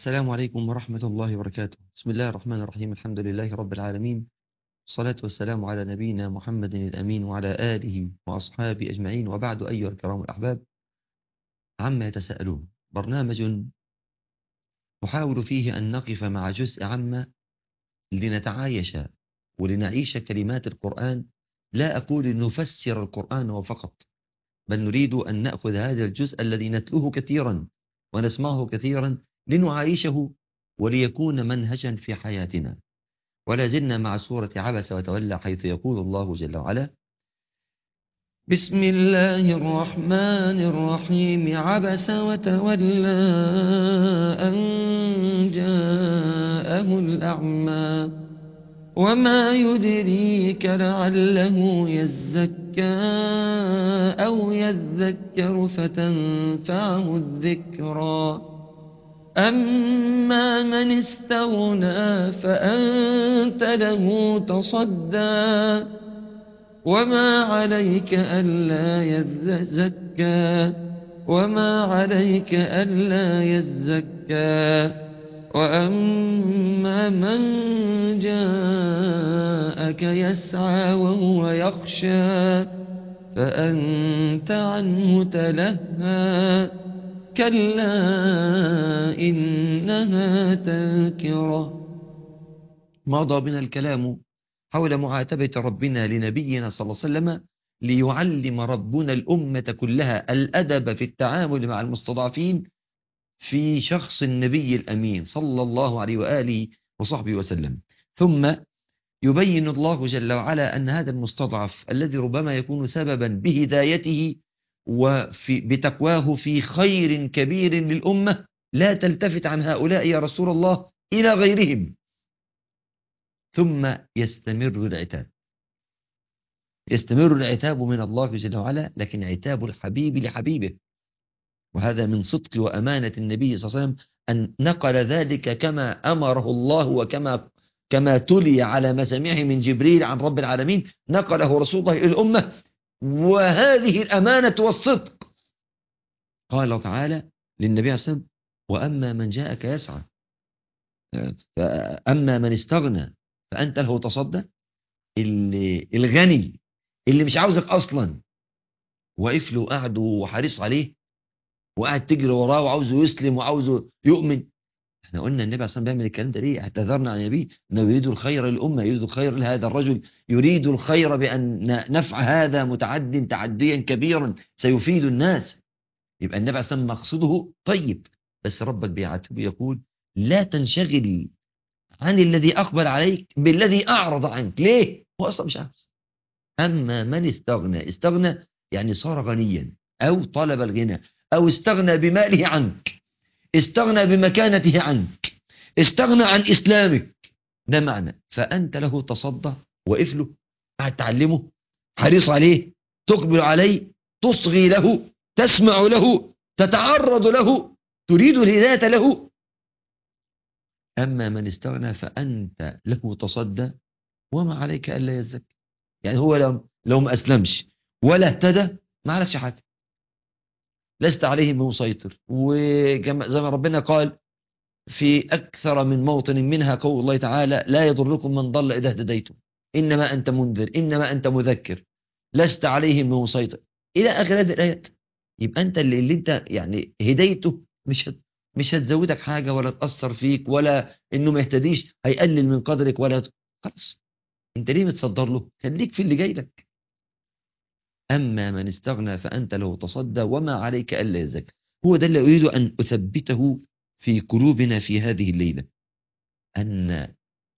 السلام عليكم ورحمة الله وبركاته بسم الله الرحمن الرحيم الحمد لله رب العالمين والصلاة والسلام على نبينا محمد الأمين وعلى آله وأصحابه أجمعين وبعد أيها الكرام الأحباب عما يتساءلون برنامج نحاول فيه أن نقف مع جزء عما لنتعايش ولنعيش كلمات القرآن لا أقول نفسر القرآن وفقط بل نريد أن نأخذ هذا الجزء الذي نتلوه كثيرا ونسمعه كثيرا لنعايشه وليكون منهجا في حياتنا ولا زلنا مع سورة عبس وتولى حيث يقول الله جل وعلا بسم الله الرحمن الرحيم عبس وتولى أن جاءه الأعمى وما يدريك لعله يزكى أو يذكر فتنفعه الذكرى أما من استغنى فأنت له تصدى وما عليك ألا يزكى وما عليك ألا يزكى وأما من جاءك يسعى وهو يخشى فأنت عنه تلهى كلا إنها تذكرة مضى بنا الكلام حول معاتبة ربنا لنبينا صلى الله عليه وسلم ليعلم ربنا الأمة كلها الأدب في التعامل مع المستضعفين في شخص النبي الأمين صلى الله عليه وآله وصحبه وسلم ثم يبين الله جل وعلا أن هذا المستضعف الذي ربما يكون سببا بهدايته وبتقواه في خير كبير للأمة لا تلتفت عن هؤلاء يا رسول الله إلى غيرهم ثم يستمر العتاب يستمر العتاب من الله جل وعلا لكن عتاب الحبيب لحبيبه وهذا من صدق وأمانة النبي صلى الله عليه وسلم أن نقل ذلك كما أمره الله وكما كما تلي على مسامعه من جبريل عن رب العالمين نقله رسول الله إلى الأمة وهذه الأمانة والصدق قال تعالى للنبي عليه الصلاة والسلام وأما من جاءك يسعى فأما من استغنى فأنت له تصدى اللي الغني اللي مش عاوزك أصلا واقف له قاعد وحريص عليه وقاعد تجري وراه وعاوزه يسلم وعاوزه يؤمن احنا قلنا النبي عليه الصلاه بيعمل الكلام ده ليه اعتذرنا عن النبي انه يريد الخير للامه يريد الخير لهذا الرجل يريد الخير بان نفع هذا متعد تعديا كبيرا سيفيد الناس يبقى النبي عليه الصلاه مقصده طيب بس ربك بيعاتبه يقول لا تنشغل عن الذي اقبل عليك بالذي اعرض عنك ليه هو اصلا مش عاوز اما من استغنى استغنى يعني صار غنيا او طلب الغنى او استغنى بماله عنك استغنى بمكانته عنك استغنى عن إسلامك ده معنى فأنت له تصدى وقف له قاعد تعلمه حريص عليه تقبل عليه تصغي له تسمع له تتعرض له تريد الهداية له أما من استغنى فأنت له تصدى وما عليك ألا يزكي يعني هو لو, لو ما أسلمش ولا اهتدى ما عليكش حاجة لست عليهم بمسيطر وزي ما ربنا قال في أكثر من موطن منها قول الله تعالى لا يضركم من ضل إذا اهتديتم إنما أنت منذر إنما أنت مذكر لست عليهم بمسيطر إلى آخر هذه الآيات يبقى أنت اللي, اللي أنت يعني هديته مش هت مش هتزودك حاجة ولا تأثر فيك ولا إنه ما يهتديش هيقلل من قدرك ولا خلاص أنت ليه متصدر له خليك في اللي جاي لك أما من استغنى فأنت له تصدى وما عليك ألا يزكى هو ده اللي أريد أن أثبته في قلوبنا في هذه الليلة أن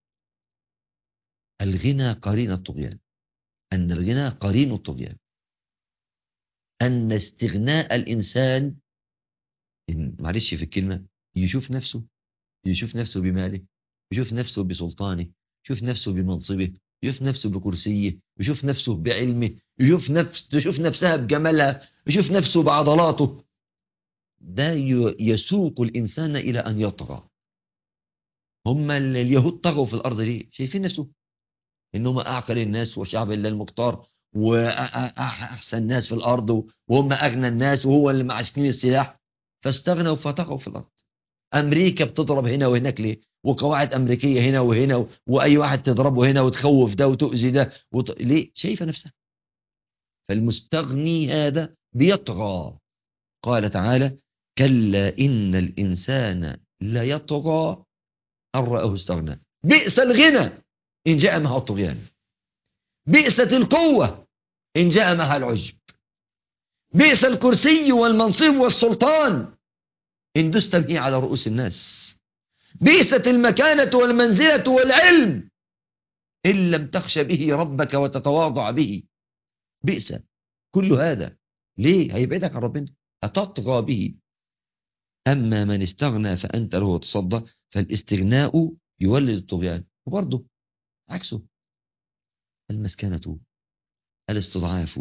الغنى قرين الطغيان أن الغنى قرين الطغيان أن استغناء الإنسان معلش في الكلمة يشوف نفسه يشوف نفسه بماله يشوف نفسه بسلطانه يشوف نفسه بمنصبه يشوف نفسه بكرسيه يشوف نفسه بعلمه يشوف نفس يشوف نفسها بجمالها يشوف نفسه بعضلاته ده يسوق الإنسان إلى أن يطغى هم اليهود طغوا في الأرض ليه شايفين نفسه إنهم أعقل الناس وشعب الله المختار وأحسن الناس في الأرض وهم أغنى الناس وهو اللي مع سنين السلاح فاستغنوا فطغوا في الأرض امريكا بتضرب هنا وهناك ليه وقواعد امريكيه هنا وهنا و... واي واحد تضربه هنا وتخوف ده وتؤذي ده وت... ليه شايفه نفسها فالمستغني هذا بيطغى قال تعالى كلا ان الانسان ليطغى ان راه استغنى بئس الغنى ان جاء معه الطغيان بئست القوه ان جاء معها العجب بئس الكرسي والمنصب والسلطان إن دست به على رؤوس الناس بئست المكانة والمنزلة والعلم إن لم تخش به ربك وتتواضع به بئس كل هذا ليه هيبعدك عن ربنا أتطغى به أما من استغنى فأنت له تصدى فالاستغناء يولد الطغيان وبرضه عكسه المسكنة الاستضعاف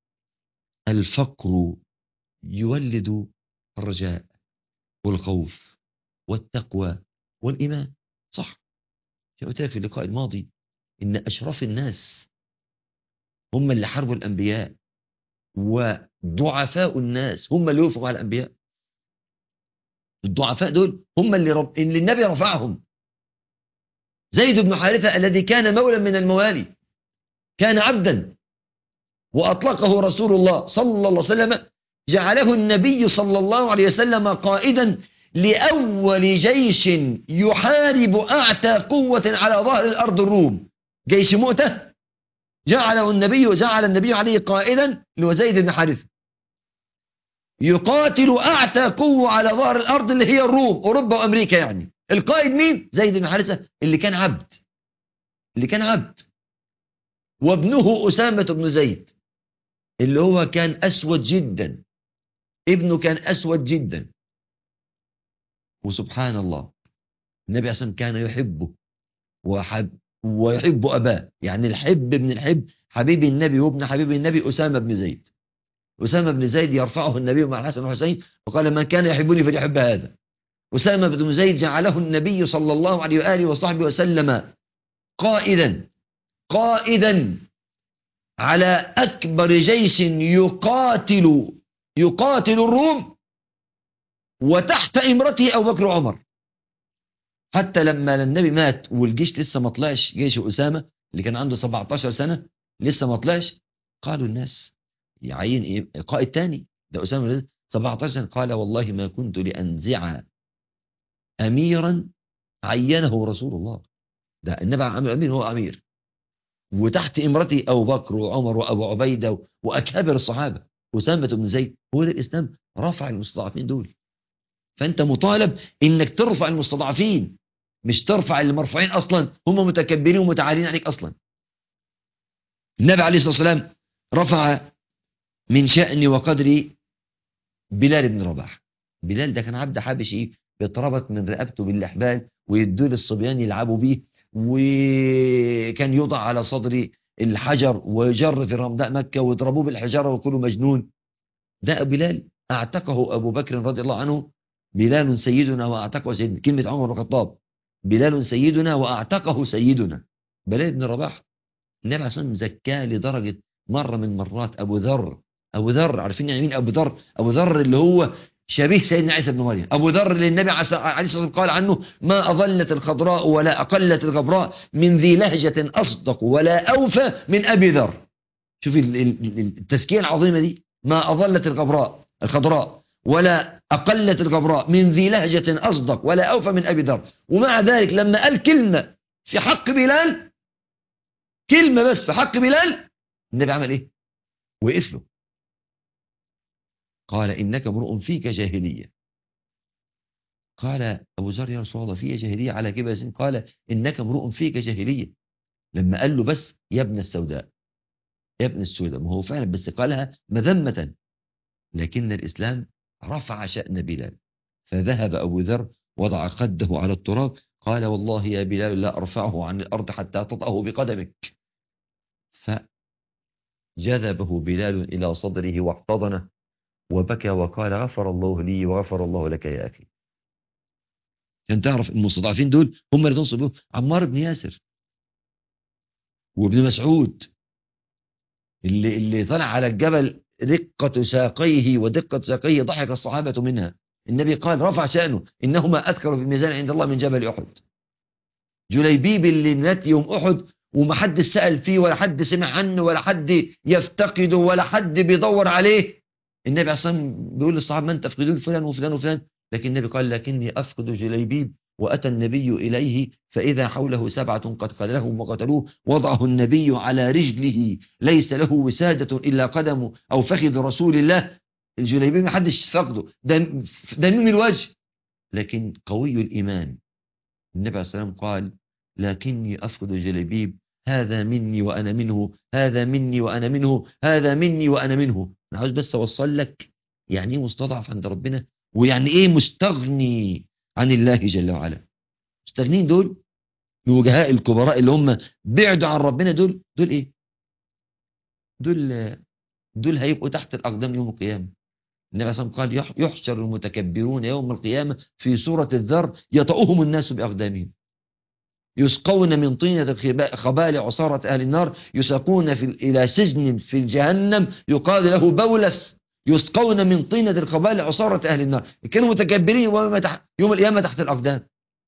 الفقر يولد الرجاء والخوف والتقوى والإيمان صح قلت لك في اللقاء الماضي إن أشرف الناس هم اللي حاربوا الأنبياء وضعفاء الناس هم اللي وقفوا على الأنبياء الضعفاء دول هم اللي, رب... اللي النبي رفعهم زيد بن حارثة الذي كان مولا من الموالي كان عبدا وأطلقه رسول الله صلى الله عليه وسلم جعله النبي صلى الله عليه وسلم قائدا لأول جيش يحارب أعتى قوة على ظهر الأرض الروم جيش مؤتة جعله النبي جعل النبي عليه قائدا لوزيد بن حارثة يقاتل أعتى قوة على ظهر الأرض اللي هي الروم أوروبا وأمريكا يعني القائد مين؟ زيد بن حارثة اللي كان عبد اللي كان عبد وابنه أسامة بن زيد اللي هو كان أسود جدا ابنه كان أسود جدا وسبحان الله النبي عليه كان يحبه وحب ويحب أباه يعني الحب ابن الحب حبيب النبي وابن حبيب النبي أسامة بن زيد أسامة بن زيد يرفعه النبي مع الحسن والحسين وقال من كان يحبني فليحب هذا أسامة بن زيد جعله النبي صلى الله عليه وآله وصحبه وسلم قائدا قائدا على أكبر جيش يقاتل يقاتل الروم وتحت إمرته أبو بكر وعمر حتى لما النبي مات والجيش لسه ما طلعش جيش أسامة اللي كان عنده 17 سنة لسه ما طلعش قالوا الناس يعين إيه قائد تاني ده أسامة 17 سنة قال والله ما كنت لأنزع أميرا عينه رسول الله ده النبي عمل أمير هو أمير وتحت إمرته أبو بكر وعمر وأبو عبيدة وأكابر الصحابة أسامة بن زيد هو ده الإسلام رفع المستضعفين دول فأنت مطالب إنك ترفع المستضعفين مش ترفع اللي مرفوعين أصلا هم متكبرين ومتعالين عليك أصلا النبي عليه الصلاة والسلام رفع من شأن وقدر بلال بن رباح بلال ده كان عبد حبشي بيتربط من رقبته بالأحبال ويدوا للصبيان يلعبوا بيه وكان يوضع على صدر الحجر ويجر في رمضاء مكة ويضربوه بالحجارة ويقولوا مجنون ده بلال اعتقه أبو بكر رضي الله عنه بلال سيدنا واعتقه سيدنا كلمة عمر بن الخطاب بلال سيدنا واعتقه سيدنا بلال بن رباح النبي عليه الصلاة والسلام زكاه لدرجة مرة من مرات أبو ذر أبو ذر عارفين يعني مين أبو ذر أبو ذر اللي هو شبيه سيدنا عيسى بن مريم أبو ذر اللي النبي عليه الصلاة والسلام قال عنه ما أظلت الخضراء ولا أقلت الغبراء من ذي لهجة أصدق ولا أوفى من أبي ذر شوفي التزكية العظيمة دي ما أظلت الغبراء الخضراء ولا أقلت الغبراء من ذي لهجة أصدق ولا أوفى من أبي ذر ومع ذلك لما قال كلمة في حق بلال كلمة بس في حق بلال النبي عمل إيه وقف له قال إنك امرؤ فيك جاهلية قال أبو ذر يا رسول الله فيها جاهلية على كبه قال إنك امرؤ فيك جاهلية لما قال له بس يا ابن السوداء يا ابن السوداء ما هو فعلا بس قالها مذمة لكن الإسلام رفع شأن بلال فذهب أبو ذر وضع خده على التراب قال والله يا بلال لا أرفعه عن الأرض حتى تطأه بقدمك فجذبه بلال إلى صدره واحتضنه وبكى وقال غفر الله لي وغفر الله لك يا أخي عشان تعرف المستضعفين دول هم اللي تنصبوا عمار بن ياسر وابن مسعود اللي اللي طلع على الجبل دقة ساقيه ودقة ساقيه ضحك الصحابة منها النبي قال رفع شأنه إنهما أذكر في الميزان عند الله من جبل أحد جليبيب اللي مات يوم أحد وما حد سأل فيه ولا حد سمع عنه ولا حد يفتقده ولا حد بيدور عليه النبي عليه الصلاة والسلام بيقول للصحابة من تفقدون فلان وفلان وفلان لكن النبي قال لكني أفقد جليبيب وأتى النبي إليه فإذا حوله سبعة قد قتلهم وقتلوه وضعه النبي على رجله ليس له وسادة إلا قدم أو فخذ رسول الله الجليبيب ما حدش فقده ده ده من الوجه لكن قوي الإيمان النبي عليه الصلاة والسلام قال لكني أفقد جليبيب هذا مني وأنا منه هذا مني وأنا منه هذا مني وأنا منه أنا عاوز بس أوصل لك يعني إيه مستضعف عند ربنا ويعني إيه مستغني عن الله جل وعلا مستغنين دول الوجهاء الكبراء اللي هم بعدوا عن ربنا دول دول إيه دول دول هيبقوا تحت الأقدام يوم القيامة النبي عليه الصلاة والسلام قال يحشر المتكبرون يوم القيامة في سورة الذر يطؤهم الناس بأقدامهم يسقون من طينة خبال عصارة أهل النار يساقون في إلى سجن في جهنم يقال له بولس يسقون من طينة الخبال عصارة أهل النار كانوا متكبرين يوم القيامة تحت الأقدام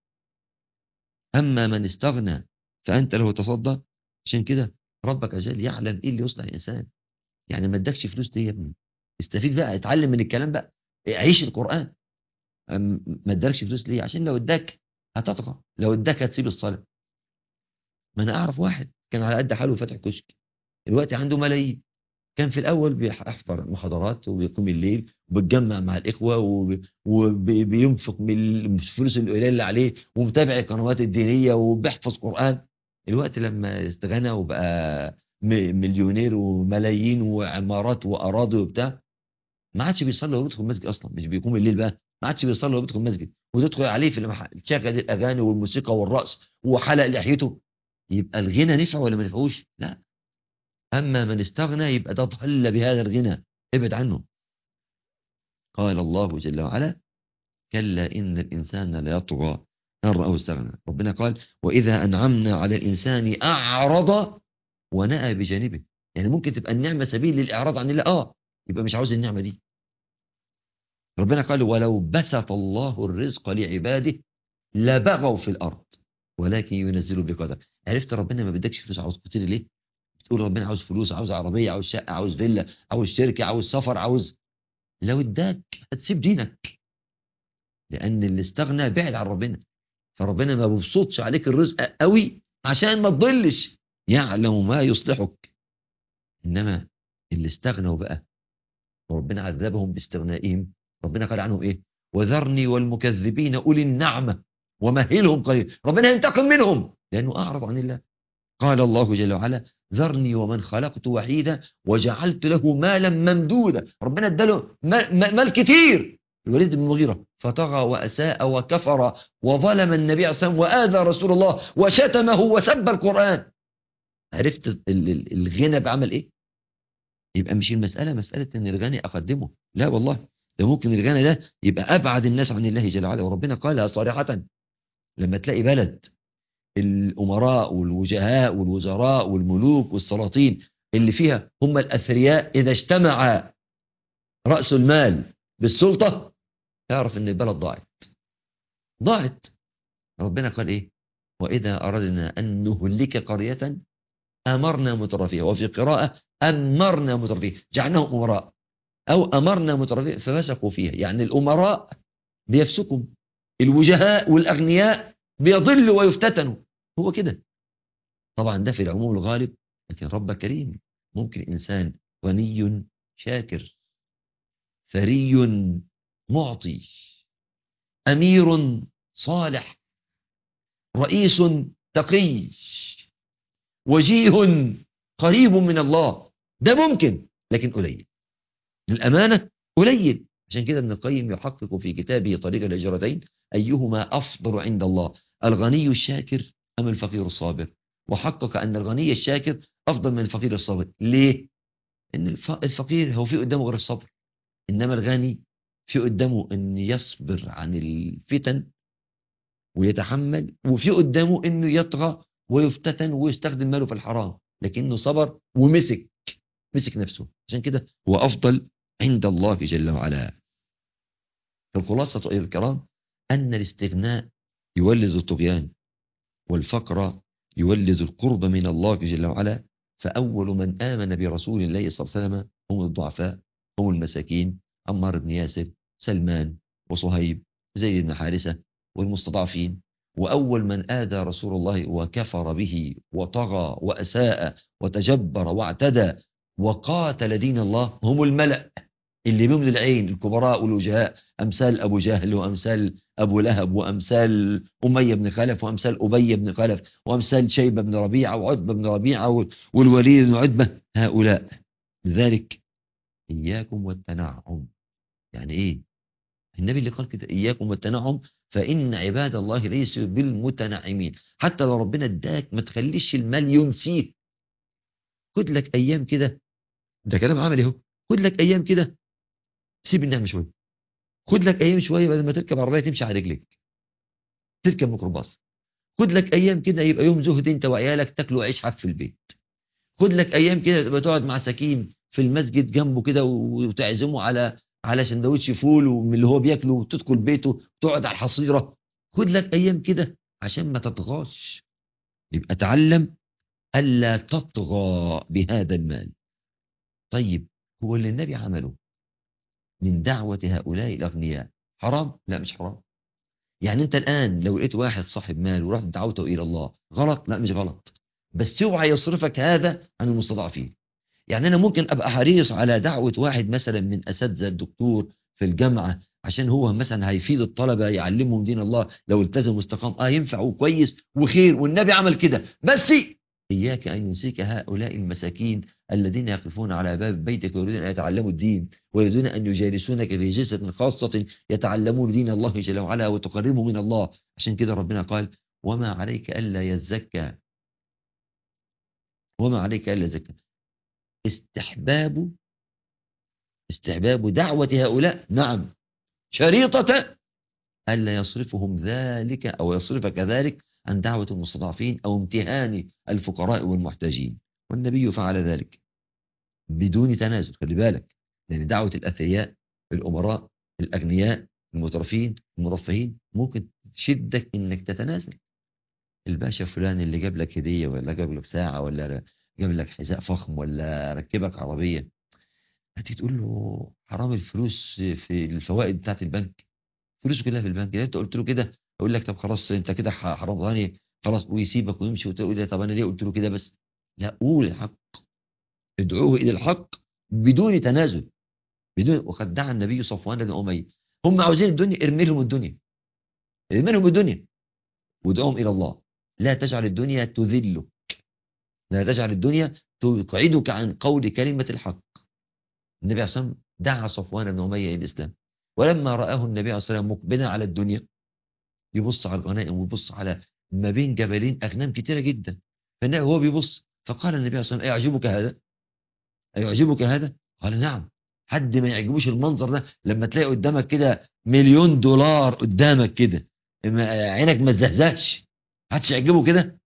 أما من استغنى فأنت له تصدى عشان كده ربك أجل يعلم إيه اللي يصلح الإنسان يعني ما ادكش فلوس دي يا ابني استفيد بقى اتعلم من الكلام بقى عيش القرآن ما ادالكش فلوس ليه عشان لو اداك هتطغى لو اداك هتسيب الصلاة ما انا اعرف واحد كان على قد حاله فاتح كشك دلوقتي عنده ملايين كان في الاول بيحضر محاضرات وبيقوم الليل وبيتجمع مع الاخوه وبينفق من الفلوس القليله اللي عليه ومتابع القنوات الدينيه وبيحفظ قران الوقت لما استغنى وبقى مليونير وملايين وعمارات واراضي وبتاع ما عادش بيصلي ويدخل المسجد اصلا مش بيقوم الليل بقى ما عادش بيصلي ويدخل المسجد وتدخل عليه في المحل تشغل الاغاني والموسيقى والرقص وحلق لحيته يبقى الغنى نفع ولا ما نفعوش لا اما من استغنى يبقى ده ضل بهذا الغنى ابعد عنه قال الله جل وعلا كلا ان الانسان ليطغى ان راه استغنى ربنا قال واذا انعمنا على الانسان اعرض ونأى بجانبه يعني ممكن تبقى النعمه سبيل للاعراض عن الله اه يبقى مش عاوز النعمه دي ربنا قال ولو بسط الله الرزق لعباده لبغوا في الارض ولكن ينزل بقدر عرفت ربنا ما بدكش فلوس عاوز كتير ليه تقول ربنا عاوز فلوس عاوز عربيه عاوز شقه عاوز فيلا عاوز شركه عاوز سفر عاوز لو اداك هتسيب دينك لان اللي استغنى بعد عن ربنا فربنا ما بيبسطش عليك الرزق قوي عشان ما تضلش يعلم ما يصلحك انما اللي استغنوا بقى وربنا عذبهم باستغنائهم ربنا قال عنهم ايه وذرني والمكذبين اولي النعمه ومهلهم قليلا ربنا ينتقم منهم لانه اعرض عن الله قال الله جل وعلا ذرني ومن خلقت وحيدا وجعلت له مالا ممدودا ربنا اداله مال كتير الوليد بن المغيرة فطغى وأساء وكفر وظلم النبي صلى الله عليه وسلم وآذى رسول الله وشتمه وسب القرآن عرفت الغنى بعمل ايه يبقى مش المسألة مسألة ان الغني اقدمه لا والله ده ممكن الغنى ده يبقى ابعد الناس عن الله جل وعلا وربنا قالها صريحة لما تلاقي بلد الامراء والوجهاء والوزراء والملوك والسلاطين اللي فيها هم الاثرياء اذا اجتمع راس المال بالسلطه اعرف ان البلد ضاعت ضاعت ربنا قال ايه واذا اردنا ان نهلك قريه امرنا مترفيها وفي قراءه امرنا مترفيها جعلناهم امراء او امرنا مترفيها ففسقوا فيها يعني الامراء بيفسقوا الوجهاء والاغنياء بيضلوا ويفتتنوا هو كده طبعا ده في العموم الغالب لكن رب كريم ممكن إنسان غني شاكر ثري معطي أمير صالح رئيس تقي وجيه قريب من الله ده ممكن لكن قليل الأمانة قليل عشان كده ابن القيم يحقق في كتابه طريق الهجرتين أيهما أفضل عند الله الغني الشاكر أم الفقير الصابر وحقق أن الغني الشاكر أفضل من الفقير الصابر ليه؟ إن الفقير هو في قدامه غير الصبر إنما الغني في قدامه أن يصبر عن الفتن ويتحمل وفي قدامه أنه يطغى ويفتتن ويستخدم ماله في الحرام لكنه صبر ومسك مسك نفسه عشان كده هو أفضل عند الله جل وعلا فالخلاصة أيها الكرام أن الاستغناء يولد الطغيان والفقر يولد القرب من الله جل وعلا فأول من آمن برسول الله صلى الله عليه وسلم هم الضعفاء هم المساكين عمار بن ياسر سلمان وصهيب زيد بن حارثة والمستضعفين وأول من آذى رسول الله وكفر به وطغى وأساء وتجبر واعتدى وقاتل دين الله هم الملأ اللي بهم العين الكبراء والوجهاء أمثال أبو جهل وأمثال أبو لهب وأمثال أمية بن خلف وأمثال أبي بن خلف وأمثال شيبة بن ربيعة وعتبة بن ربيعة والوليد بن عتبة هؤلاء لذلك إياكم والتنعم يعني إيه النبي اللي قال كده إياكم والتنعم فإن عباد الله ليسوا بالمتنعمين حتى لو ربنا اداك ما تخليش المال ينسيك خد لك أيام كده ده كلام عملي اهو خد لك أيام كده سيب النعمة شوية خد لك أيام شوية بدل ما تركب عربية تمشي على رجلك تركب ميكروباص خد لك أيام كده يبقى يوم زهد أنت وعيالك تاكلوا عيش حف في البيت خد لك أيام كده تبقى تقعد مع سكين في المسجد جنبه كده وتعزمه على على سندوتش فول ومن اللي هو بياكله وتدخل بيته تقعد على الحصيرة خد لك أيام كده عشان ما تطغاش يبقى تعلم ألا تطغى بهذا المال طيب هو اللي النبي عمله من دعوة هؤلاء الأغنياء حرام؟ لا مش حرام يعني أنت الآن لو لقيت واحد صاحب مال ورحت دعوته إلى الله غلط؟ لا مش غلط بس اوعى يصرفك هذا عن المستضعفين يعني أنا ممكن أبقى حريص على دعوة واحد مثلا من أساتذة الدكتور في الجامعة عشان هو مثلا هيفيد الطلبة يعلمهم دين الله لو التزم واستقام اه ينفع وكويس وخير والنبي عمل كده بس إياك أن ينسيك هؤلاء المساكين الذين يقفون على باب بيتك ويريدون أن يتعلموا الدين ويريدون أن يجالسونك في جلسة خاصة يتعلمون دين الله جل وعلا وتقربوا من الله عشان كده ربنا قال وما عليك ألا يزكى وما عليك ألا يزكى استحباب استحباب دعوة هؤلاء نعم شريطة ألا يصرفهم ذلك أو يصرفك ذلك عن دعوة المستضعفين أو امتهان الفقراء والمحتاجين والنبي فعل ذلك بدون تنازل خلي بالك لأن دعوة الأثرياء الأمراء الأغنياء المترفين المرفهين ممكن تشدك إنك تتنازل الباشا فلان اللي جاب لك هدية ولا جاب لك ساعة ولا جاب لك حذاء فخم ولا ركبك عربية هتيجي تقول له حرام الفلوس في الفوائد بتاعت البنك فلوسه كلها في البنك انت قلت له كده يقول لك طب خلاص انت كده حرام ظاني خلاص ويسيبك ويمشي وتقول لي طب انا ليه قلت له كده بس لا قول الحق ادعوه الى الحق بدون تنازل بدون وقد دعا النبي صفوان بن اميه هم عاوزين الدنيا ارمي لهم الدنيا ارمي لهم الدنيا وادعوهم الى الله لا تجعل الدنيا تذلك لا تجعل الدنيا تقعدك عن قول كلمة الحق النبي عليه الصلاة والسلام دعا صفوان بن أمية إلى الإسلام ولما رآه النبي عليه الصلاة والسلام مقبلا على الدنيا يبص على الغنائم ويبص على ما بين جبلين أغنام كتيرة جدا فالنبي هو بيبص فقال النبي عليه الصلاة والسلام أيعجبك هذا؟ أيعجبك هذا؟ قال نعم حد ما يعجبوش المنظر ده لما تلاقي قدامك كده مليون دولار قدامك كده عينك ما تزهزهش حدش يعجبه كده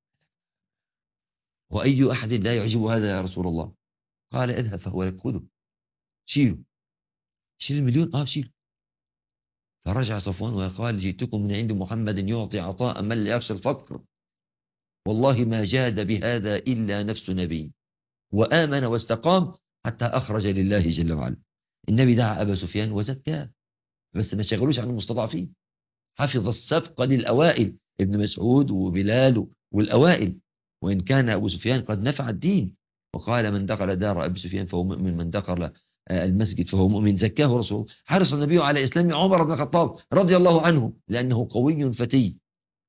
وأي أحد لا يعجب هذا يا رسول الله قال اذهب فهو لك خذه شيله شيل المليون اه شيله فرجع صفوان وقال جئتكم من عند محمد يعطي عطاء من لا يخشى الفقر والله ما جاد بهذا إلا نفس نبي وآمن واستقام حتى أخرج لله جل وعلا النبي دعا أبا سفيان وزكاه بس ما شغلوش عن المستضعفين حفظ السبق للأوائل ابن مسعود وبلال والأوائل وإن كان أبو سفيان قد نفع الدين وقال من دخل دار أبي سفيان فهو مؤمن من دخل المسجد فهو مؤمن زكاه رسول حرص النبي على إسلام عمر بن الخطاب رضي الله عنه لأنه قوي فتي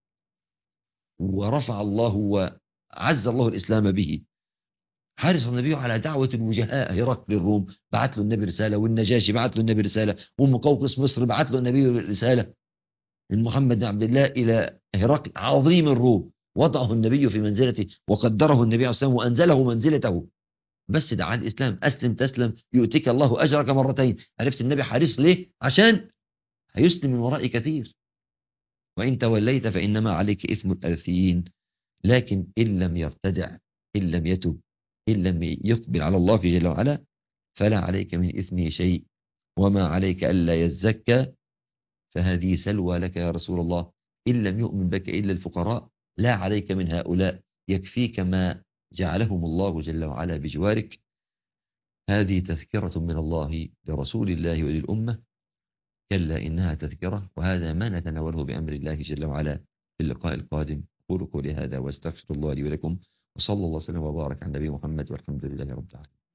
ورفع الله وعز الله الإسلام به حرص النبي على دعوة الوجهاء هرقل الروم بعت له النبي رسالة والنجاشي بعت له النبي رسالة ومقوقس مصر بعت له النبي رسالة من محمد بن عبد الله إلى هرقل عظيم الروم وضعه النبي في منزلته وقدره النبي عليه الصلاة والسلام وأنزله منزلته بس دعا الإسلام أسلم تسلم يؤتيك الله أجرك مرتين عرفت النبي حريص ليه عشان هيسلم من وراء كثير وإن توليت فإنما عليك إثم الأرثيين لكن إن لم يرتدع إن لم يتب إن لم يقبل على الله جل وعلا فلا عليك من إثمه شيء وما عليك ألا يزكى فهذه سلوى لك يا رسول الله إن لم يؤمن بك إلا الفقراء لا عليك من هؤلاء يكفيك ما جعلهم الله جل وعلا بجوارك هذه تذكرة من الله لرسول الله وللأمة كلا إنها تذكرة وهذا ما نتناوله بأمر الله جل وعلا في اللقاء القادم أقول قولي هذا واستغفر الله لي ولكم وصلى الله وسلم وبارك على النبي محمد والحمد لله رب العالمين